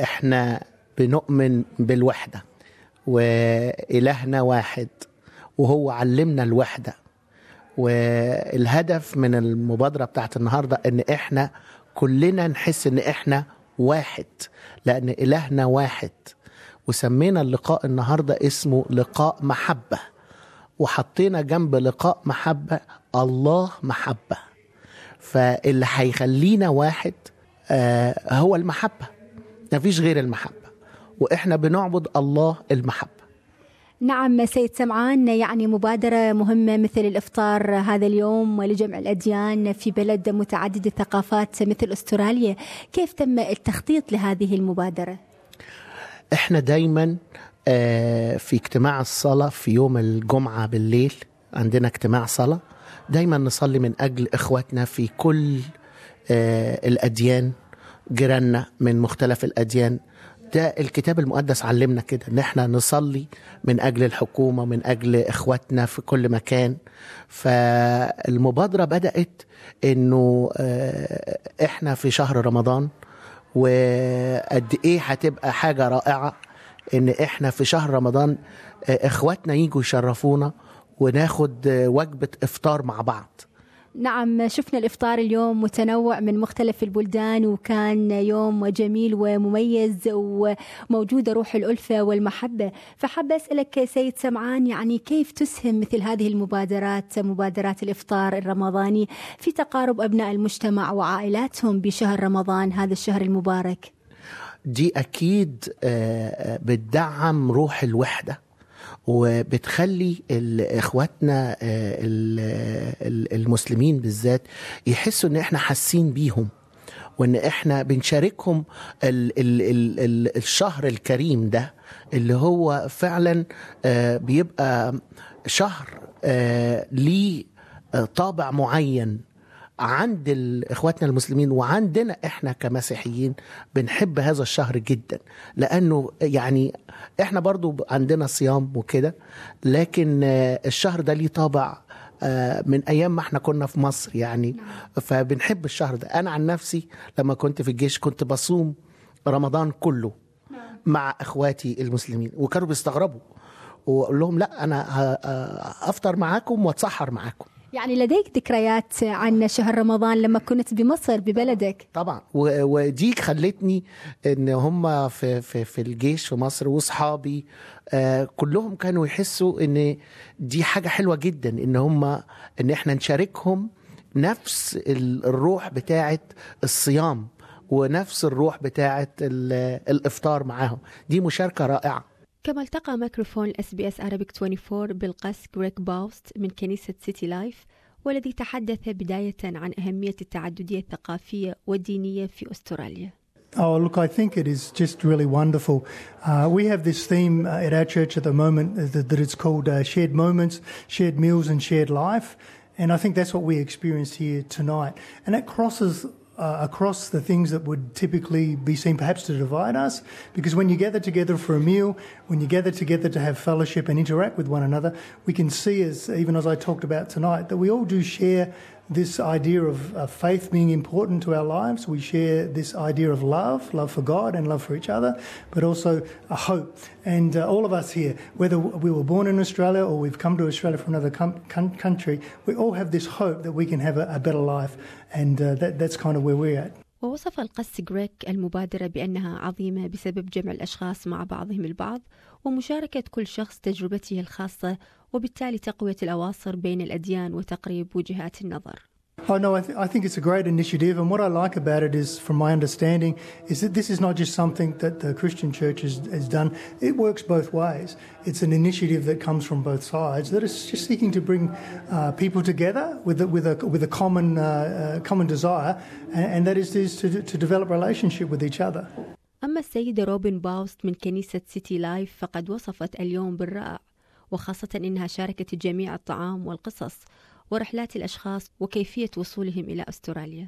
احنا بنؤمن بالوحده والهنا واحد وهو علمنا الوحده والهدف من المبادره بتاعت النهارده ان احنا كلنا نحس ان احنا واحد لان الهنا واحد وسمينا اللقاء النهارده اسمه لقاء محبه وحطينا جنب لقاء محبه الله محبه فاللي هيخلينا واحد آه هو المحبه مفيش غير المحبه واحنا بنعبد الله المحبه نعم سيد سمعان يعني مبادرة مهمة مثل الإفطار هذا اليوم لجمع الأديان في بلد متعدد الثقافات مثل أستراليا كيف تم التخطيط لهذه المبادرة؟ احنا دايما آه، في اجتماع الصلاة في يوم الجمعة بالليل عندنا اجتماع صلاة دايما نصلي من أجل إخواتنا في كل آه، الأديان جيراننا من مختلف الأديان ده الكتاب المقدس علمنا كده ان احنا نصلي من اجل الحكومه من اجل اخواتنا في كل مكان فالمبادره بدات انه آه، احنا في شهر رمضان وقد ايه هتبقى حاجه رائعه ان احنا في شهر رمضان آه، اخواتنا يجوا يشرفونا وناخد آه، وجبه افطار مع بعض نعم شفنا الإفطار اليوم متنوع من مختلف البلدان وكان يوم جميل ومميز وموجودة روح الألفة والمحبة فحابة أسألك سيد سمعان يعني كيف تسهم مثل هذه المبادرات مبادرات الإفطار الرمضاني في تقارب أبناء المجتمع وعائلاتهم بشهر رمضان هذا الشهر المبارك دي اكيد آه، آه، بتدعم روح الوحده وبتخلي ال- اخواتنا آه، ال- ال- المسلمين بالذات يحسوا ان احنا حاسين بيهم وان احنا بنشاركهم ال ال ال ال الشهر الكريم ده اللي هو فعلا آه، بيبقى شهر آه، ليه آه، طابع معين عند ال- اخواتنا المسلمين وعندنا احنا كمسيحيين بنحب هذا الشهر جدا لانه يعني احنا برضو عندنا صيام وكده لكن آه، الشهر ده ليه طابع آه، من ايام ما احنا كنا في مصر يعني فبنحب الشهر ده انا عن نفسي لما كنت في الجيش كنت بصوم رمضان كله مع اخواتي المسلمين وكانوا بيستغربوا واقول لهم لا انا ه- آه، افطر معاكم واتسحر معاكم يعني لديك ذكريات عن شهر رمضان لما كنت بمصر ببلدك طبعا و- ودي خلتني ان هم في في في الجيش في مصر واصحابي آه كلهم كانوا يحسوا ان دي حاجه حلوه جدا ان هم ان احنا نشاركهم نفس ال- الروح بتاعه الصيام ونفس الروح بتاعه ال- الافطار معاهم دي مشاركه رائعه كما التقى ميكروفون الاس بي اس Arabic 24 بالقس غريك باوست من كنيسة سيتي لايف والذي تحدث بداية عن أهمية التعددية الثقافية والدينية في أستراليا Oh, look, I think it is just really wonderful. Uh, we have this theme uh, at our church at the moment uh, that, that it's called uh, shared moments, shared meals, and shared life. And I think that's what we experienced here tonight. And it crosses uh, across the things that would typically be seen perhaps to divide us. Because when you gather together for a meal, when you gather together to have fellowship and interact with one another, we can see, as even as I talked about tonight, that we all do share this idea of uh, faith being important to our lives. We share this idea of love, love for God and love for each other, but also a hope. And uh, all of us here, whether we were born in Australia or we've come to Australia from another com- con- country, we all have this hope that we can have a, a better life. And uh, that, that's kind of where we're at. ووصف القس غريك المبادرة بأنها عظيمة بسبب جمع الأشخاص مع بعضهم البعض ومشاركة كل شخص تجربته الخاصة وبالتالي تقوية الأواصر بين الأديان وتقريب وجهات النظر Oh no, I, th- I think it's a great initiative, and what I like about it is, from my understanding, is that this is not just something that the Christian Church has, has done. It works both ways. It's an initiative that comes from both sides that is just seeking to bring uh, people together with a, with a with a common uh, uh, common desire, and, and that is, is to, to develop relationship with each other. أما السيدة روبن باوست من كنيسة سيتي لايف فقد وصفت اليوم بالرائع وخاصة أنها شاركت جميع الطعام والقصص ورحلات الأشخاص وكيفية وصولهم إلى أستراليا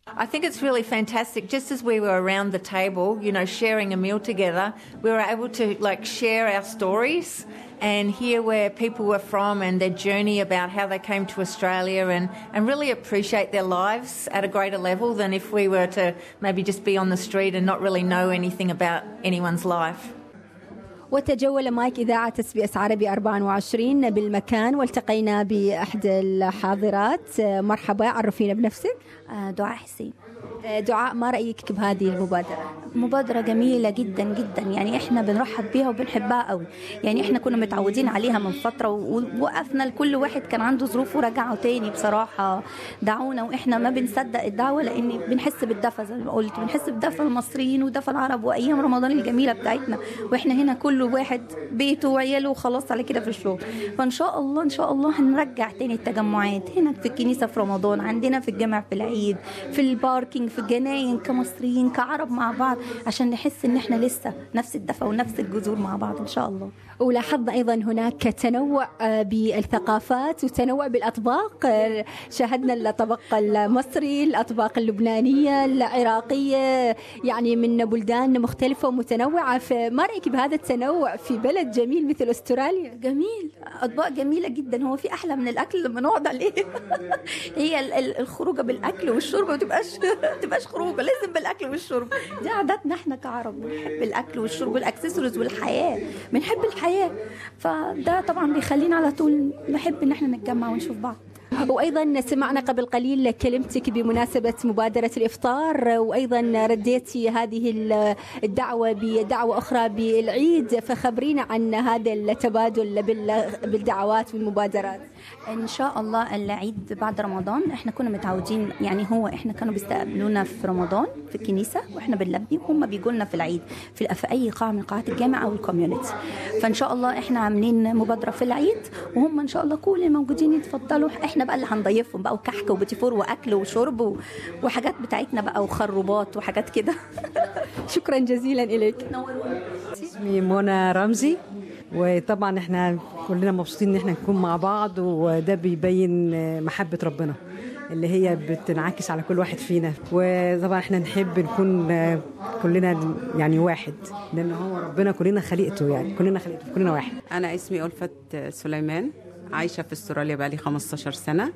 I think it's really fantastic. Just as we were around the table, you know, sharing a meal together, we were able to like share our stories and hear where people were from and their journey about how they came to Australia and, and really appreciate their lives at a greater level than if we were to maybe just be on the street and not really know anything about anyone's life. وتجول مايك إذاعة اس بي اس عربي 24 بالمكان والتقينا بإحدى الحاضرات مرحبا عرفينا بنفسك دعاء حسين دعاء ما رأيك بهذه المبادرة؟ مبادرة جميلة جدا جدا يعني احنا بنرحب بيها وبنحبها قوي يعني احنا كنا متعودين عليها من فترة ووقفنا لكل واحد كان عنده ظروف ورجعوا تاني بصراحة دعونا واحنا ما بنصدق الدعوة لان بنحس بالدفى زي ما قلت بنحس بدفى المصريين ودفى العرب وايام رمضان الجميلة بتاعتنا واحنا هنا كل واحد بيته وعياله وخلاص على كده في الشغل فان شاء الله ان شاء الله هنرجع تاني التجمعات هنا في الكنيسة في رمضان عندنا في الجامع في العيد في الباركينج في الجناين كمصريين كعرب مع بعض عشان نحس ان احنا لسه نفس الدفى ونفس الجذور مع بعض ان شاء الله ولاحظنا ايضا هناك تنوع بالثقافات وتنوع بالاطباق شاهدنا الطبق المصري الاطباق اللبنانيه العراقيه يعني من بلدان مختلفه ومتنوعه فما رايك بهذا التنوع في بلد جميل مثل استراليا جميل اطباق جميله جدا هو في احلى من الاكل لما نقعد عليه هي الخروجه بالاكل والشرب ما تبقاش تبقاش خروجه لازم بالاكل والشرب دي عاداتنا احنا كعرب بنحب الاكل والشرب والاكسسوارز والحياه بنحب الحياه فده طبعا بيخلينا على طول نحب ان احنا نتجمع ونشوف بعض وايضا سمعنا قبل قليل كلمتك بمناسبه مبادره الافطار وايضا رديتي هذه الدعوه بدعوه اخرى بالعيد فخبرينا عن هذا التبادل بالدعوات والمبادرات ان شاء الله العيد بعد رمضان احنا كنا متعودين يعني هو احنا كانوا بيستقبلونا في رمضان في الكنيسه واحنا بنلبي وهم بيجوا لنا في العيد في, في اي قاعه من قاعات الجامعه او الكوميونتي فان شاء الله احنا عاملين مبادره في العيد وهم ان شاء الله كل الموجودين يتفضلوا احنا بقى اللي هنضيفهم بقى وكحك وبتيفور واكل وشرب وحاجات بتاعتنا بقى وخروبات وحاجات كده شكرا جزيلا اليك اسمي منى رمزي وطبعا احنا كلنا مبسوطين ان احنا نكون مع بعض وده بيبين محبه ربنا اللي هي بتنعكس على كل واحد فينا وطبعا احنا نحب نكون كلنا يعني واحد لان هو ربنا كلنا خليقته يعني كلنا خليقته كلنا واحد انا اسمي ألفت سليمان عايشه في استراليا بقالي 15 سنه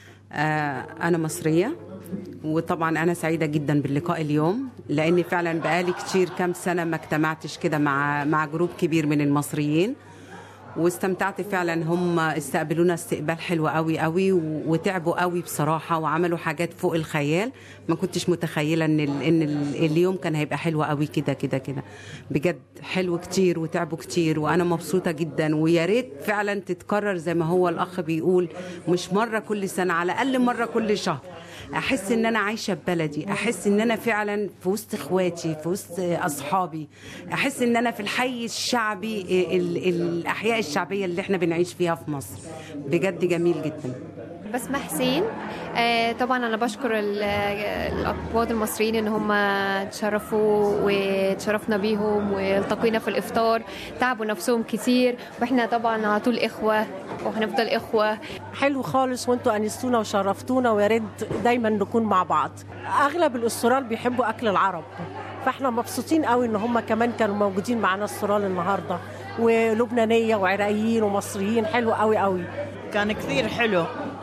انا مصريه وطبعا انا سعيده جدا باللقاء اليوم لاني فعلا بقالي كتير كام سنه ما اجتمعتش كده مع مع جروب كبير من المصريين واستمتعت فعلا هم استقبلونا استقبال حلو قوي قوي وتعبوا قوي بصراحه وعملوا حاجات فوق الخيال ما كنتش متخيله ان ال ان ال اليوم كان هيبقى حلو قوي كده كده كده بجد حلو كتير وتعبوا كتير وانا مبسوطه جدا ويا ريت فعلا تتكرر زي ما هو الاخ بيقول مش مره كل سنه على الاقل مره كل شهر احس ان انا عايشه في بلدي احس ان انا فعلا في وسط اخواتي في وسط اصحابي احس ان انا في الحي الشعبي ال الاحياء الشعبيه اللي احنا بنعيش فيها في مصر بجد جميل جدا بسمة حسين آه طبعا انا بشكر الاقباط المصريين ان هم تشرفوا وتشرفنا بيهم والتقينا في الافطار تعبوا نفسهم كتير واحنا طبعا على طول اخوه وهنفضل اخوه حلو خالص وانتوا انستونا وشرفتونا ويا ريت دايما نكون مع بعض اغلب الاسترال بيحبوا اكل العرب فاحنا مبسوطين قوي ان هم كمان كانوا موجودين معانا استرال النهارده ولبنانيه وعراقيين ومصريين حلو قوي قوي كان كثير حلو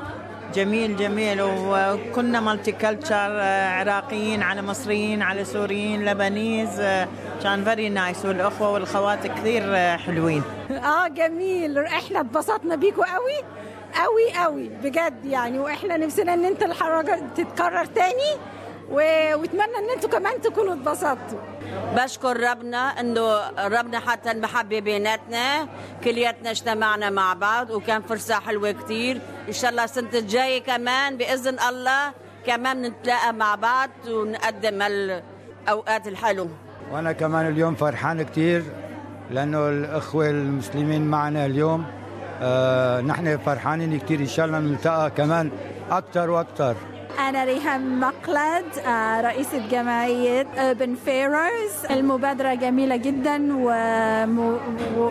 جميل جميل وكنا مالتي كلتشر عراقيين على مصريين على سوريين لبنيز كان فيري نايس والاخوه والخوات كثير حلوين اه جميل احنا اتبسطنا بيكوا قوي قوي قوي بجد يعني واحنا نفسنا ان انت الحركه تتكرر تاني و... واتمنى ان انتوا كمان تكونوا اتبسطتوا بشكر ربنا انه ربنا حتى المحبه بيناتنا كلياتنا اجتمعنا مع بعض وكان فرصه حلوه كتير ان شاء الله السنه الجايه كمان باذن الله كمان نتلاقى مع بعض ونقدم الاوقات الحلوه وانا كمان اليوم فرحان كتير لانه الاخوه المسلمين معنا اليوم آه نحن فرحانين كتير ان شاء الله نلتقى كمان اكثر واكثر أنا ريهام مقلد رئيسة جمعية Urban Pharaohs المبادرة جميلة جدا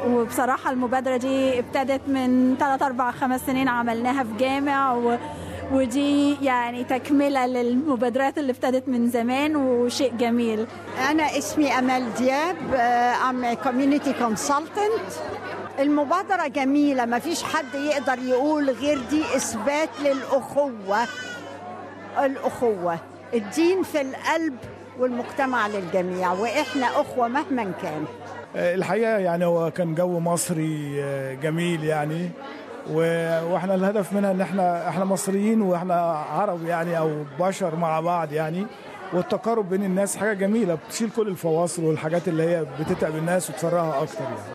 وبصراحة المبادرة دي ابتدت من 3 4 5 سنين عملناها في جامع و... ودي يعني تكملة للمبادرات اللي ابتدت من زمان وشيء جميل أنا اسمي أمل دياب أم كوميونيتي كونسلتنت المبادرة جميلة ما فيش حد يقدر يقول غير دي إثبات للأخوة الأخوة الدين في القلب والمجتمع للجميع وإحنا أخوة مهما كان الحقيقه يعني هو كان جو مصري جميل يعني واحنا الهدف منها ان احنا احنا مصريين واحنا عرب يعني او بشر مع بعض يعني والتقارب بين الناس حاجه جميله بتشيل كل الفواصل والحاجات اللي هي بتتعب الناس وتفرحها اكتر يعني